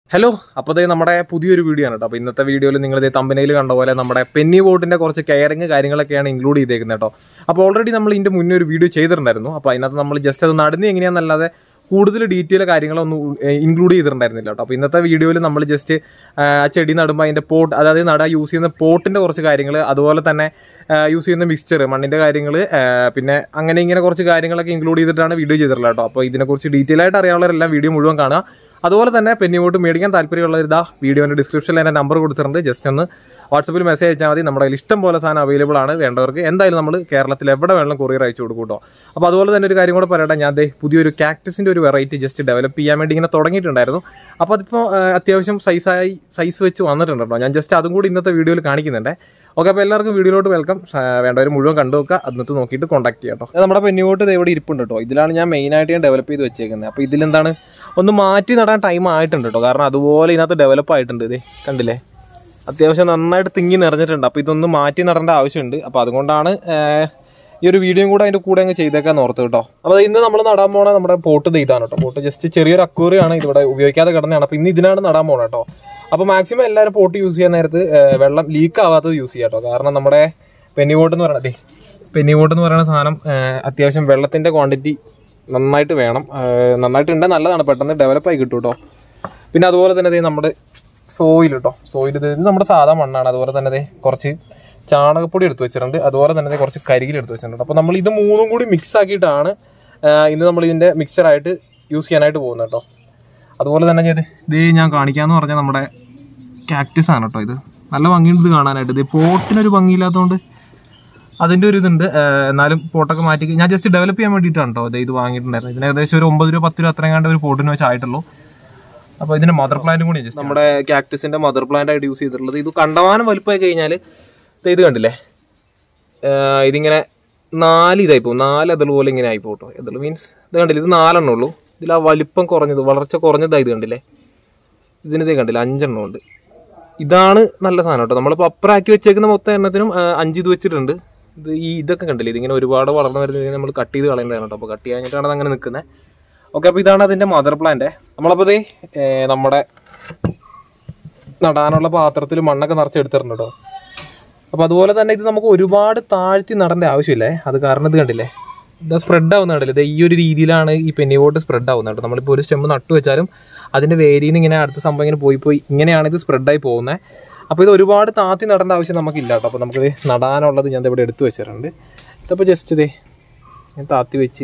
hello അപ്പോൾ ഇത് നമ്മുടെ പുതിയൊരു വീഡിയോ ആണ് കേട്ടോ അപ്പോൾ ഇന്നത്തെ വീഡിയോയിൽ നിങ്ങൾ ഇത് തമ്പനയിൽ കണ്ട പോലെ നമ്മുടെ പെന്നി ബോട്ടിന്റെ കുറച്ച് കെയറിങ് കാര്യങ്ങളൊക്കെയാണ് ഇൻക്ലൂഡ് ചെയ്തേക്കുന്നത് കേട്ടോ അപ്പോൾ ഓൾറെഡി നമ്മൾ ഇതിന്റെ മുന്നേ ഒരു വീഡിയോ ചെയ്തിട്ടുണ്ടായിരുന്നു അപ്പോൾ അതിനകത്ത് നമ്മൾ ജസ്റ്റ് അത് നടന്ന് എങ്ങനെയാണെന്നല്ലാതെ കൂടുതൽ ഡീറ്റെയിൽ കാര്യങ്ങളൊന്നും ഇൻക്ലൂഡ് ചെയ്തിട്ടുണ്ടായിരുന്നില്ല കേട്ടോ അപ്പോൾ ഇന്നത്തെ വീഡിയോയിൽ നമ്മൾ ജസ്റ്റ് ആ ചെടി നടുമ്പോൾ അതിന്റെ പോട്ട് അതായത് നട യൂസ് ചെയ്യുന്ന പോട്ടിന്റെ കുറച്ച് കാര്യങ്ങൾ അതുപോലെ തന്നെ യൂസ് ചെയ്യുന്ന മിക്സ്ചർ മണ്ണിന്റെ കാര്യങ്ങൾ പിന്നെ അങ്ങനെ ഇങ്ങനെ കുറച്ച് കാര്യങ്ങളൊക്കെ ഇൻക്ലൂഡ് ചെയ്തിട്ടാണ് വീഡിയോ ചെയ്തിട്ടുള്ളത് കേട്ടോ അപ്പോൾ ഇതിനെക്കുറിച്ച് ഡീറ്റെയിൽ ആയിട്ട് അറിയാനുള്ളവരെല്ലാം വീഡിയോ മുഴുവൻ കാണുക അതുപോലെ തന്നെ പെന്നിവോട്ട് മേടിക്കാൻ താല്പര്യമുള്ളവർ ഇതാ വീഡിയോന്റെ ഡിസ്ക്രിപ്ഷനിൽ എൻ്റെ നമ്പർ കൊടുത്തിട്ടുണ്ട് ജസ്റ്റ് ഒന്ന് വാട്സപ്പിൽ മെസ്സേജ് അയച്ചാൽ മതി നമ്മുടെ കയ്യിൽ ഇഷ്ടം പോലെ സാധനം അവൈലബിൾ ആണ് വേണ്ടവർക്ക് എന്തായാലും നമ്മൾ കേരളത്തിൽ എവിടെ വേണമെങ്കിലും കൊറിയർ അയച്ചു കൊടുക്കും കേട്ടോ അപ്പോൾ അതുപോലെ തന്നെ ഒരു കാര്യം കൂടെ പറയട്ടെ ഞാൻ ദേ പുതിയൊരു കാക്ടസിന്റെ ഒരു വെറൈറ്റി ജസ്റ്റ് ഡെവലപ്പ് ചെയ്യാൻ വേണ്ടി ഇങ്ങനെ തുടങ്ങിയിട്ടുണ്ടായിരുന്നു അപ്പോൾ അതിപ്പോൾ അത്യാവശ്യം സൈസായി സൈസ് വെച്ച് വന്നിട്ടുണ്ട് കേട്ടോ ഞാൻ ജസ്റ്റ് അതും കൂടി ഇന്നത്തെ വീഡിയോയിൽ കാണിക്കുന്നുണ്ട് ഓക്കെ അപ്പോൾ എല്ലാവർക്കും വീഡിയോയിലോട്ട് വെൽക്കം വേണ്ടവർ മുഴുവൻ കണ്ടു നോക്കുക എന്നിട്ട് നോക്കിയിട്ട് കോൺടാക്ട് ചെയ്യാം കേട്ടോ നമ്മുടെ പെന്നിവോട്ട് ഇത് ഇവിടെ ഇരിപ്പുണ്ട് കേട്ടോ ഇതിലാണ് ഞാൻ മെയിനായിട്ട് ഞാൻ ഡെവലപ്പ് ചെയ്ത് വെച്ചേക്കുന്നത് അപ്പോൾ ഇതിലെന്താണ് ഒന്ന് മാറ്റി നടാൻ ടൈം ആയിട്ടുണ്ട് കേട്ടോ കാരണം അതുപോലെ ഇതിനകത്ത് ഡെവലപ്പ് ആയിട്ടുണ്ട് ഇതേ കണ്ടില്ലേ അത്യാവശ്യം നന്നായിട്ട് തിങ്ങി നിറഞ്ഞിട്ടുണ്ട് അപ്പോൾ ഇതൊന്ന് മാറ്റി നടേണ്ട ആവശ്യമുണ്ട് അപ്പോൾ അതുകൊണ്ടാണ് ഏഹ്, ഈ ഒരു വീഡിയോയും കൂടെ അതിൻ്റെ കൂടെ അങ്ങ് ചെയ്തേക്കാൻ ഓർത്ത് കേട്ടോ അപ്പോൾ ഇന്ന് നമ്മൾ നടാൻ പോണ നമ്മുടെ പോട്ട് ഇതാണ് കേട്ടോ പോട്ട് ജസ്റ്റ് ചെറിയൊരു അക്വേറിയാണ് ഇതിവിടെ ഉപയോഗിക്കാതെ കിടന്നതാണ് അപ്പോൾ ഇന്ന് ഇതിനാണ് നടാൻ പോണത് കേട്ടോ അപ്പോൾ മാക്സിമം എല്ലാവരും പോട്ട് യൂസ് ചെയ്യാൻ നേരത്ത് ഏഹ്, വെള്ളം ലീക്ക് ആവാത്തത് യൂസ് ചെയ്യാം കേട്ടോ കാരണം നമ്മുടെ പെന്നി പോട്ട് എന്ന് പറയണത് പെന്നി പോട്ട് എന്ന് പറയുന്ന സാധനം ഏഹ്, അത്യാവശ്യം വെള്ളത്തിന്റെ ക്വാണ്ടിറ്റി നന്നായിട്ട് വേണം ഏഹ്, നന്നായിട്ട് ഉണ്ടെങ്കിൽ നല്ലതാണ് പെട്ടെന്ന് ഡെവലപ്പ് ആയി കിട്ടും കേട്ടോ പിന്നെ അതുപോലെ തന്നെ ദേ നമ്മുടെ സോയിൽ കേട്ടോ സോയിൽ ഇത് നമ്മുടെ സാധാ മണ്ണാണ് അതുപോലെ തന്നെ ദേ കുറച്ച് ചാണകപ്പൊടി എടുത്ത് വെച്ചിട്ടുണ്ട് അതുപോലെ തന്നെ ദേ കുറച്ച് കരികിൽ എടുത്ത് വെച്ചിട്ടുണ്ട് അപ്പോൾ നമ്മൾ ഇത് മൂന്നും കൂടി മിക്സ് ആക്കിയിട്ടാണ് ഏഹ്, ഇന്ന് നമ്മൾ ഇതിന്റെ മിക്സറായിട്ട് യൂസ് ചെയ്യാനായിട്ട് പോകുന്നത് കേട്ടോ അതുപോലെ തന്നെ ചെയ്ത് ഇത് ഞാൻ കാണിക്കാന്ന് പറഞ്ഞാൽ നമ്മുടെ കാക്ടസ് ആണ് കേട്ടോ ഇത് നല്ല ഭംഗിയുണ്ട് ഇത് കാണാനായിട്ട് ഇത് പോട്ടിനൊരു ഭംഗിയില്ലാത്തതുകൊണ്ട് അതിന്റെ ഒരു ഇതുണ്ട് ഏഹ് എന്നാലും പോട്ടൊക്കെ മാറ്റി ഞാൻ ജസ്റ്റ് ഡെവലപ്പ് ചെയ്യാൻ വേണ്ടിയിട്ടാണ് കേട്ടോ ഇത് ഇത് വാങ്ങിയിട്ടുണ്ടായിരുന്നു ഇതിന് ഏകദേശം ഒരു ഒമ്പത് രൂപ പത്ത് രൂപ അത്രയും കണ്ട ഒരു പോട്ടിന് വെച്ചായിട്ടുള്ളൂ അപ്പോൾ ഇതിന്റെ മദർ പ്ലാന്റും കൂടി ജസ്റ്റ് നമ്മുടെ കാക്ടസിന്റെ മദർ പ്ലാന്റ് ആയിട്ട് യൂസ് ചെയ്തിട്ടുള്ളത് ഇത് കണ്ടമാനം വലുപ്പമായി കഴിഞ്ഞാൽ ഇത് കണ്ടില്ലേ ഏഹ് ഇതിങ്ങനെ നാല് ഇതായി പോകും നാല് അതുപോലെ ഇങ്ങനെ ആയി പോട്ടോ ഇതിൽ മീൻസ് ഇത് കണ്ടില്ല ഇത് നാലെണ്ണം ഉള്ളൂ ഇതിൽ ആ വലിപ്പം കുറഞ്ഞത് വളർച്ച കുറഞ്ഞതായി ഇത് കണ്ടില്ലേ ഇതിനിതേ കണ്ടില്ല അഞ്ചെണ്ണം ഉണ്ട് ഇതാണ് നല്ല സാധനം കേട്ടോ നമ്മളിപ്പോൾ അപ്പറാക്കി വെച്ചേക്കുന്ന മൊത്തം എണ്ണത്തിനും ആ, അഞ്ച് ഇത് വെച്ചിട്ടുണ്ട് ഇത് ഈ ഇതൊക്കെ കണ്ടില്ലേ ഇതിങ്ങനെ ഒരുപാട് വളർന്നു വരുന്നത് നമ്മൾ കട്ട് ചെയ്ത് കളയേണ്ടതാണ് കേട്ടോ അപ്പോൾ കട്ട് ചെയ്യാനായിട്ടാണ് അത് അങ്ങനെ നിൽക്കുന്നത് ഓക്കെ അപ്പോൾ ഇതാണ് അതിൻ്റെ മദർ പ്ലാന്റ് നമ്മളപ്പോൾ ഇതേ ഏ, നമ്മുടെ നടാനുള്ള പാത്രത്തിൽ മണ്ണൊക്കെ നിറച്ചെടുത്തിട്ടുണ്ട് കേട്ടോ അപ്പോൾ അതുപോലെ തന്നെ ഇത് നമുക്ക് ഒരുപാട് താഴ്ത്തി നടേണ്ട ആവശ്യമില്ലേ അത് കാരണം ഇത് കണ്ടില്ലേ ഇത് സ്പ്രെഡ് ആവുന്ന കണ്ടില്ലേ ഇത് ഈ ഒരു രീതിയിലാണ് ഈ പെന്നിവോട്ട് സ്പ്രെഡ് ആവുന്നത് കേട്ടോ നമ്മളിപ്പോൾ ഒരു സ്റ്റെമ്പ് നട്ടു വെച്ചാലും അതിന്റെ വേരിയിൽ നിന്ന് ഇങ്ങനെ അടുത്ത സംഭവം ഇങ്ങനെ പോയി പോയി ഇങ്ങനെയാണ് ഇത് സ്പ്രെഡായി പോകുന്നത് അപ്പോൾ ഇത് ഒരുപാട് താത്തി നടേണ്ട ആവശ്യം നമുക്കില്ല കേട്ടോ അപ്പോൾ നമുക്കിത് നടാനുള്ളത് ഞാൻ ദേ ഇവിടെ എടുത്തു വെച്ചിട്ടുണ്ട് ഇതിപ്പോൾ ജസ്റ്റ് ഇതേ ഞാൻ താത്തി വെച്ച്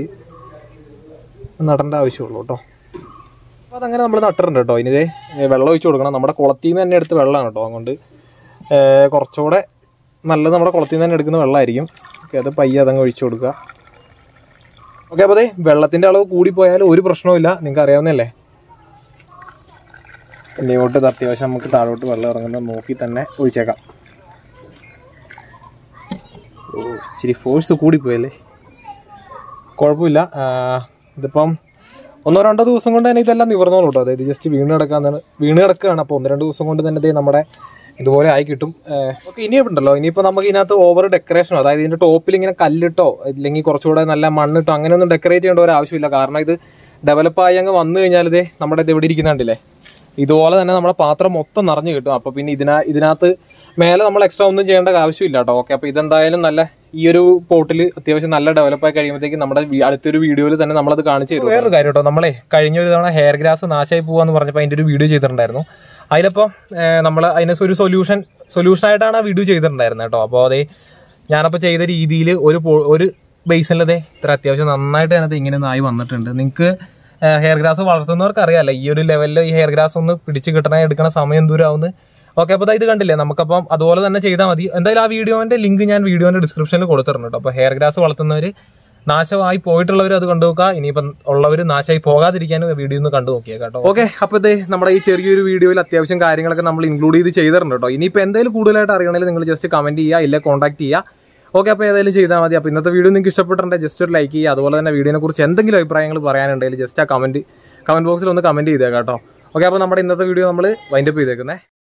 നടേണ്ട ആവശ്യമുള്ളൂ കേട്ടോ അപ്പോൾ അതങ്ങനെ നമ്മൾ നട്ടിട്ടുണ്ട് കേട്ടോ ഇനി ഇതേ ഏ, വെള്ളം ഒഴിച്ചു കൊടുക്കണം നമ്മുടെ കുളത്തിൽ നിന്ന് തന്നെ എടുത്ത് വെള്ളമാണ് കേട്ടോ അതുകൊണ്ട് ഏ, കുറച്ചുകൂടെ നല്ലത് നമ്മുടെ കുളത്തിൽ നിന്ന് തന്നെ എടുക്കുന്ന വെള്ളമായിരിക്കും ഓക്കെ അത് പയ്യെ അതങ്ങ് ഒഴിച്ചു കൊടുക്കുക ഓക്കെ അപ്പോൾ അതെ വെള്ളത്തിൻ്റെ അളവ് കൂടിപ്പോയാൽ ഒരു പ്രശ്നവുമില്ല നിങ്ങൾക്ക് അറിയാവുന്നതല്ലേ ഇങ്ങോട്ട് ഇത് അത്യാവശ്യം നമുക്ക് താഴോട്ട് വെള്ളം ഇറങ്ങുന്നത് നോക്കി തന്നെ ഒഴിച്ചേക്കാം ഓ ഇച്ചിരി ഫോഴ്സ് കൂടിപ്പോയല്ലേ കുഴപ്പമില്ല ആ, ഇതിപ്പം ഒന്നോ രണ്ടോ ദിവസം കൊണ്ട് തന്നെ ഇതെല്ലാം നിവർന്നോളൂ കേട്ടോ അതായത് ജസ്റ്റ് വീണ് കിടക്കാന്നാണ് വീണ് കിടക്കുകയാണ് അപ്പോൾ ഒന്ന് രണ്ട് ദിവസം കൊണ്ട് തന്നെ ദേ നമ്മുടെ ഇതുപോലെ ആയി കിട്ടും ഓക്കെ ഇനിയുണ്ടല്ലോ ഇനിയിപ്പോൾ നമുക്ക് ഇതിനകത്ത് ഓവർ ഡെക്കറേഷനോ അതായത് ഇതിന്റെ ടോപ്പിൽ ഇങ്ങനെ കല്ലിട്ടോ ഇല്ലെങ്കിൽ കുറച്ചുകൂടെ നല്ല മണ്ണിട്ടോ അങ്ങനെയൊന്നും ഡെക്കറേറ്റ് ചെയ്യേണ്ട ഒരു ആവശ്യമില്ല കാരണം ഇത് ഡെവലപ്പ് ആയി അങ്ങ് വന്നു കഴിഞ്ഞാൽ ഇതേ നമ്മുടെ ഇത് ഇവിടെ ഇരിക്കുന്നുണ്ടല്ലേ ഇതുപോലെ തന്നെ നമ്മുടെ പാത്രം മൊത്തം നിറഞ്ഞു കിട്ടും അപ്പോൾ പിന്നെ ഇതിനാ ഇതിനകത്ത് മേലെ നമ്മൾ എക്സ്ട്രാ ഒന്നും ചെയ്യേണ്ട ആവശ്യമില്ല കേട്ടോ ഓക്കെ അപ്പോൾ ഇതെന്തായാലും നല്ല ഈ ഒരു പോട്ടിൽ അത്യാവശ്യം നല്ല ഡെവലപ്പ് ആയി കഴിയുമ്പോഴത്തേക്ക് നമ്മുടെ വി- അടുത്തൊരു വീഡിയോയിൽ തന്നെ നമ്മളത് കാണിച്ചു തരും വേറൊരു കാര്യം കേട്ടോ നമ്മളെ കഴിഞ്ഞ ഒരു തവണ ഹെയർ ഗ്രാസ് നാശമായി പോവാന്ന് പറഞ്ഞപ്പോൾ അതിന്റെ ഒരു വീഡിയോ ചെയ്തിട്ടുണ്ടായിരുന്നു അതിലപ്പോൾ നമ്മൾ അതിന് ഒരു സൊല്യൂഷൻ സൊല്യൂഷൻ ആയിട്ടാണ് ആ വീഡിയോ ചെയ്തിട്ടുണ്ടായിരുന്നത് കേട്ടോ അപ്പോൾ അതേ ഞാനപ്പോൾ ചെയ്ത രീതിയിൽ ഒരു പോ- ഒരു ബേസിലതേ ഇത്ര അത്യാവശ്യം നന്നായിട്ട് അതിനകത്ത് ഇങ്ങനെ ഒന്ന് ആയി വന്നിട്ടുണ്ട് നിങ്ങൾക്ക് ഹെയർ ഗ്രാസ് വളർത്തുന്നവർക്ക് അറിയാമല്ലോ ഈ ഒരു ലെവലിൽ ഈ ഹെയർ ഗ്രാസ് ഒന്ന് പിടിച്ച് കിട്ടണ എടുക്കണ സമയം ദൂരമാവുന്നത് ഓക്കെ അപ്പോൾ ഇത് കണ്ടില്ലേ നമുക്കപ്പം അതുപോലെ തന്നെ ചെയ്താൽ മതി എന്തായാലും ആ വീഡിയോന്റെ ലിങ്ക് ഞാൻ വീഡിയോന്റെ ഡിസ്ക്രിപ്ഷനിൽ കൊടുത്തിട്ടുണ്ട് കേട്ടോ അപ്പോൾ ഹെയർ ഗ്രാസ് വളർത്തുന്നവർ നാശമായി പോയിട്ടുള്ളവർ അത് കണ്ടു നോക്കുക ഇനിയിപ്പം ഉള്ളവർ നാശമായി പോകാതിരിക്കാൻ വീഡിയോ ഒന്ന് കണ്ടു നോക്കിയാൽ കേട്ടോ ഓക്കെ അപ്പോൾ ഇത് നമ്മുടെ ഈ ചെറിയൊരു വീഡിയോയിൽ അത്യാവശ്യം കാര്യങ്ങളൊക്കെ നമ്മൾ ഇൻക്ലൂഡ് ചെയ്ത് ചെയ്തിട്ടുണ്ട് കേട്ടോ ഇനിയിപ്പോൾ എന്തെങ്കിലും കൂടുതലായിട്ട് അറിയണമെങ്കിൽ നിങ്ങൾ ജസ്റ്റ് കമന്റ് ചെയ്യുക ഇല്ല കോൺടാക്ട് ചെയ്യുക ഓക്കെ അപ്പോൾ ഏതായാലും ചെയ്താൽ മതി അപ്പോൾ ഇന്നത്തെ വീഡിയോ നിങ്ങൾക്ക് ഇഷ്ടപ്പെട്ടിട്ടുണ്ടെങ്കിൽ ജസ്റ്റ് ഒരു ലൈക്ക് ചെയ്യുക അതുപോലെ തന്നെ വീഡിയോനെ കുറിച്ച് എന്തെങ്കിലും അഭിപ്രായങ്ങൾ പറയാനുണ്ടെങ്കിൽ ജസ്റ്റ് ആ കമന്റ് കമന്റ് ബോക്സിൽ ഒന്ന് കമന്റ് ചെയ്തേക്കാം കേട്ടോ ഓക്കെ അപ്പോൾ നമ്മുടെ ഇന്നത്തെ വീഡിയോ നമ്മൾ വൈൻഡപ്പ് ചെയ്തേക്കുന്നത്